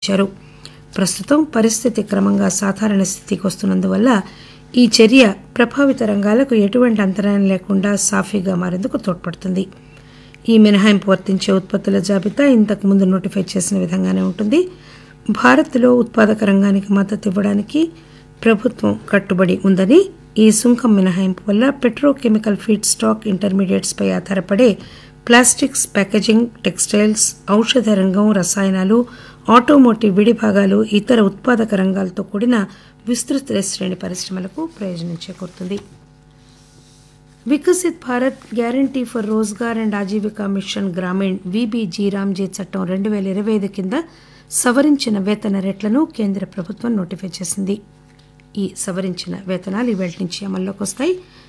ఇచ్చారు ప్రస్తుతం పరిస్థితి క్రమంగా సాధారణ స్థితికి వస్తున్నందువల్ల ఈ చర్య ప్రభావిత రంగాలకు ఎటువంటి అంతరాయం లేకుండా సాఫీగా మారేందుకు తోడ్పడుతుంది ఈ మినహాయింపు వర్తించే ఉత్పత్తుల జాబితా ఇంతకు ముందు నోటిఫై చేసిన విధంగానే ఉంటుంది భారత్లో ఉత్పాదక రంగానికి మద్దతు ఇవ్వడానికి ప్రభుత్వం కట్టుబడి ఉందని ఈ సుంకం మినహాయింపు వల్ల పెట్రోకెమికల్ ఫీడ్ స్టాక్ ఇంటర్మీడియట్స్ పై ఆధారపడే ప్లాస్టిక్స్ ప్యాకేజింగ్ టెక్స్టైల్స్ ఔషధ రంగం రసాయనాలు ఆటోమోటివ్ విడిభాగాలు ఇతర ఉత్పాదక రంగాలతో కూడిన విస్తృత శ్రేణి పరిశ్రమలకు ప్రయోజనం చేకూరుతుంది Viksit Bharat guarantee for Rozgar and Ajeevika mission Grameen VBG Ramji చట్టం రెండు వేల ఇరవై ఐదు కింద సవరించిన వేతన రేట్లను కేంద్ర ప్రభుత్వం నోటిఫై చేసింది ఈ సవరించిన వేతనాలు ఇవాళ నుంచి అమల్లోకి వస్తాయి